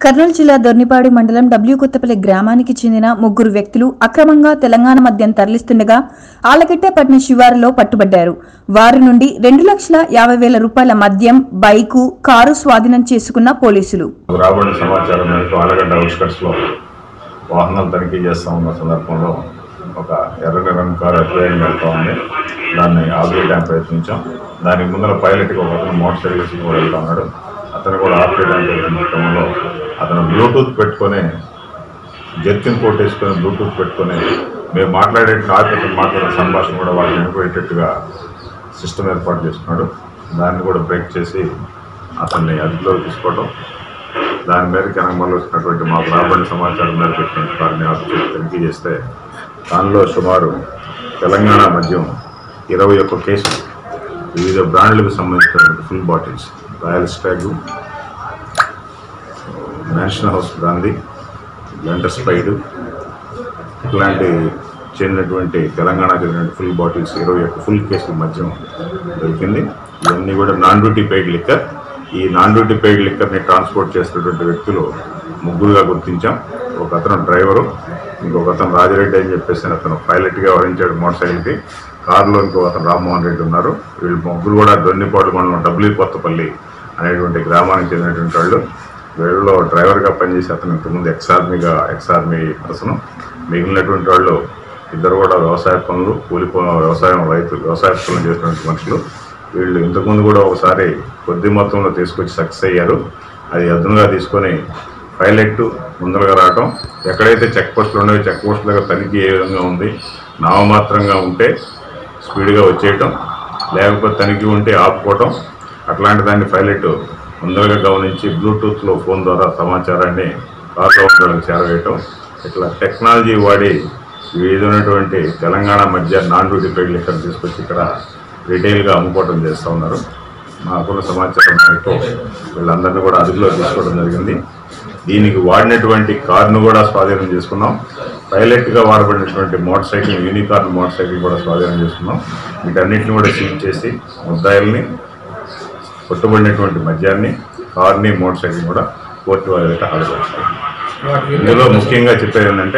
కర్నూలు జిల్లా దొర్నిపాడు మండలం డబ్ల్యూ కొత్తపల్లి గ్రామానికి చెందిన ముగ్గురు వ్యక్తులు అక్రమంగా తెలంగాణ మద్యం తరలిస్తుండగా ఆలగడ్డపట్నం శివారులో పట్టుబడ్డారు వారి నుండి రెండు లక్షల యాభై వేల రూపాయల మద్యం బైకు కారు స్వాధీనం చేసుకున్న పోలీసులు రాబడిన సమాచారం మేరకు ఆలగడ్డ అవుట్స్కట్స్లో వాహనాలు తనిఖీ చేస్తూ ఉన్న సందర్భంలో ఒక ఎర్రని రంగు కారు అటువైపు వెళ్తూ ఉంది దాన్ని ఆపేయడానికి ప్రయత్నించాం దానికి ముందర పైలట్కి ఒక అతను మోటార్ సైకిల్ వేసుకుని కూడా వెళ్తా ఉన్నాడు అతను కూడా ఆపేయడానికి ప్రయత్నించడంలో అతను బ్లూటూత్ పెట్టుకొని జర్కిన్ కోట్ వేసుకొని బ్లూటూత్ పెట్టుకొని మేము మాట్లాడే ఆపేట మాట్లాడే సంభాషణ కూడా వాళ్ళకి వినిపోయేటట్టుగా సిస్టమ్ ఏర్పాటు చేసుకున్నాడు దాన్ని కూడా బ్రేక్ చేసి అతన్ని అదుపులోకి తీసుకోవడం దాని మేరకు వెనకమల్లో వచ్చినటువంటి మాకు రాబడిన సమాచారం మేరకు వచ్చినటువంటి వారిని ఆఫీసులు తనిఖీ చేస్తే దానిలో సుమారు తెలంగాణ మద్యం ఇరవై ఒక్క కేసులు వివిధ బ్రాండ్లకు సంబంధించినటువంటి full bottles royal stag national house brandy blender స్పైడ్ ఇట్లాంటి చెందినటువంటి తెలంగాణ చెందినటువంటి ఫుల్ బాటిల్స్ ఇరవై ఒక్క ఫుల్ కేసుల మద్యం దొరికింది ఇవన్నీ కూడా నాన్ డ్యూటీ పెయిడ్ లిక్కర్ ఈ నాన్ డ్యూటీ పెయిడ్ లిక్కర్ని ట్రాన్స్పోర్ట్ చేస్తున్నటువంటి వ్యక్తులు ముగ్గురుగా గుర్తించాం ఒక అతను డ్రైవరు ఇంకొక అతను రాజిరెడ్డి అని చెప్పేసి అతను పైలట్గా వహించాడు మోటార్ సైకిల్కి కారులో ఇంకో అతను రామ్మోహన్ రెడ్డి ఉన్నారు వీళ్ళు ముగ్గురు కూడా దొన్నిపాడు మండలం డబ్ల్యూ కొత్తపల్లి అనేటువంటి గ్రామానికి చెందినటువంటి వాళ్ళు వీళ్ళలో డ్రైవర్గా పనిచేసి అతను ఇంతకుముందు ఎక్స్ ఆర్మీగా ఎక్స్ ఆర్మీ పర్సన్ మిగిలినటువంటి వాళ్ళు ఇద్దరు కూడా వ్యవసాయ పనులు కూలి పనులు వ్యవసాయం రైతు వ్యవసాయ పనులు చేసినటువంటి మనుషులు వీళ్ళు ఇంతకుముందు కూడా ఒకసారి కొద్ది మొత్తంలో తీసుకొచ్చి సక్సెస్ అయ్యారు అది అదునుగా తీసుకొని పైలట్ ముందరగా రావటం ఎక్కడైతే చెక్ పోస్టులు ఉన్నాయో చెక్ పోస్టుల దగ్గర తనిఖీ ఏ విధంగా ఉంది నామమాత్రంగా ఉంటే స్పీడ్గా వచ్చేయటం లేకపోతే తనిఖీ ఉంటే ఆపుకోవటం అట్లాంటి దాన్ని పైలట్ ముందరగా గమనించి బ్లూటూత్లో ఫోన్ ద్వారా సమాచారాన్ని కార్లో ఉండడానికి చేరవేయటం ఇట్లా టెక్నాలజీ వాడి ఈ విధమైనటువంటి తెలంగాణ మధ్య నాన్ డ్యూటీ పెయిడ్ లెక్కలు తీసుకొచ్చి ఇక్కడ రిటైల్గా అమ్ముకోవడం చేస్తూ ఉన్నారు మాకున్న సమాచారం మేరకు వీళ్ళందరినీ కూడా అదుపులో తీసుకోవడం జరిగింది దీనికి వాడినటువంటి కారును కూడా స్వాధీనం చేసుకున్నాం పైలట్గా వాడబడినటువంటి motor cycle Unicorn motor cycle కూడా స్వాధీనం చేసుకున్నాం వీటన్నిటిని కూడా సీజ్ చేసి ముద్దాయిల్ని కొట్టుబడినటువంటి మద్యాన్ని కార్ని మోటార్ సైకిల్ కూడా కోర్టు వారి దగ్గర హాజరుపరుస్తారు ఇందులో ముఖ్యంగా చెప్పేది ఏంటంటే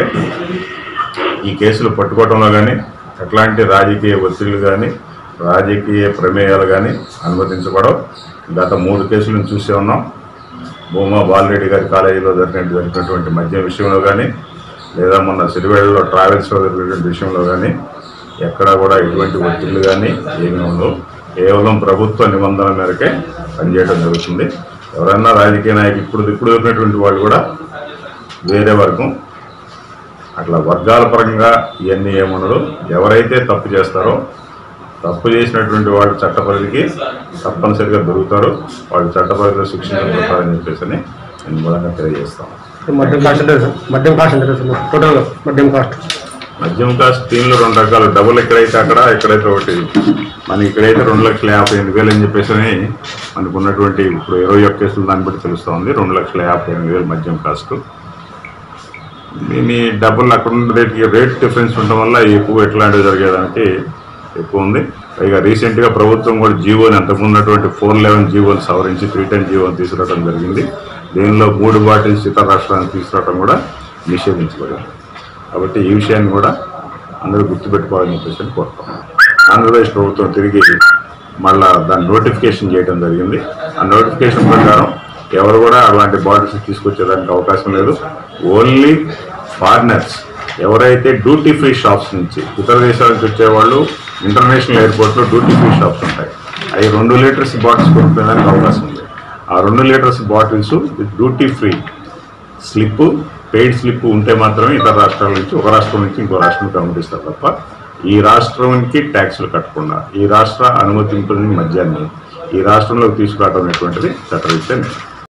ఈ కేసులు పట్టుకోవడంలో కానీ ఎట్లాంటి రాజకీయ ఒత్తిళ్లు కానీ రాజకీయ ప్రమేయాలు కానీ అనుమతించబడవు గత మూడు కేసులను చూసే ఉన్నాం భూమా బాలరెడ్డి గారి కాలేజీలో జరిగిన జరిగినటువంటి మద్యం విషయంలో కానీ లేదా మొన్న సిరివేడలో ట్రావెల్స్లో జరిగినటువంటి విషయంలో కానీ ఎక్కడా కూడా ఎటువంటి ఒత్తిళ్లు కానీ ఏమీ ఉండవు కేవలం ప్రభుత్వ నిబంధనల మేరకే పనిచేయడం జరుగుతుంది ఎవరైనా రాజకీయ నాయకులు ఇప్పుడు ఇప్పుడు దొరికినటువంటి వాళ్ళు కూడా వేరే వర్గం అట్లా వర్గాల పరంగా ఇవన్నీ ఏముండదు ఎవరైతే తప్పు చేస్తారో తప్పు చేసినటువంటి వాళ్ళు చట్టపరిధికి తప్పనిసరిగా దొరుకుతారు వాళ్ళు చట్టపరిధిలో శిక్షించబడతారని చెప్పేసి నేను మూలంగా తెలియజేస్తాం మద్యం కాస్ట్ ఎంత సార్ మద్యం కాస్ట్ ఎంత సార్ టోటల్ మద్యం కాస్ట్ మద్యం కాస్ట్ స్కీమ్లు రెండు రకాలు డబుల్ ఎక్కడైతే అక్కడ ఎక్కడైతే ఒకటి మనకి ఇక్కడైతే రెండు లక్షల యాభై ఎనిమిది వేలు అని చెప్పేసి మనకు ఉన్నటువంటి ఇప్పుడు ఇరవై ఒక్క కేసులు దాన్ని బట్టి తెలుస్తూ ఉంది రెండు లక్షల యాభై ఎనిమిది వేలు మద్యం కాస్ట్ దీని డబుల్ అక్కడ ఉన్న రేట్కి రేట్ డిఫరెన్స్ ఉండడం వల్ల ఎక్కువ ఎట్లాంటివి జరిగేదానికి ఎక్కువ ఉంది పైగా రీసెంట్గా ప్రభుత్వం కూడా జీవోని అంతకుముందు ఉన్నటువంటి ఫోర్ లెవెన్ జీవోని సవరించి త్రీ టెన్ జీవోని తీసుకురావడం జరిగింది దీనిలో మూడు బాటిల్స్ ఇతర రాష్ట్రానికి తీసుకురావడం కూడా నిషేధించబడింది కాబట్టి ఈ విషయాన్ని కూడా అందరూ గుర్తుపెట్టుకోవాలని చెప్పేసి కోరుతాం ఆంధ్రప్రదేశ్ ప్రభుత్వం తిరిగి మళ్ళా దాన్ని నోటిఫికేషన్ చేయడం జరిగింది ఆ నోటిఫికేషన్ ప్రకారం ఎవరు కూడా అలాంటి బాటిల్స్ తీసుకొచ్చేదానికి అవకాశం లేదు ఓన్లీ ఫారినర్స్ ఎవరైతే డ్యూటీ ఫ్రీ షాప్స్ నుంచి ఇతర దేశాల నుంచి వచ్చేవాళ్ళు ఇంటర్నేషనల్ ఎయిర్పోర్ట్లో డ్యూటీ ఫ్రీ షాప్స్ ఉంటాయి అవి రెండు లీటర్స్ బాటిల్స్ కొనుక్కునేదానికి అవకాశం ఉంది ఆ రెండు litres bottles with duty free slip paid slip ఉంటే మాత్రమే ఇతర రాష్ట్రాల నుంచి ఒక రాష్ట్రం నుంచి ఇంకో రాష్ట్రానికి అనుమతిస్తారు తప్ప ఈ రాష్ట్రానికి ట్యాక్సులు కట్టకుండా ఈ రాష్ట్ర అనుమతింపుని మద్యాన్ని ఈ రాష్ట్రంలోకి తీసుకురావడం అనేటువంటిది చట్టరీత్యా నిషేధం.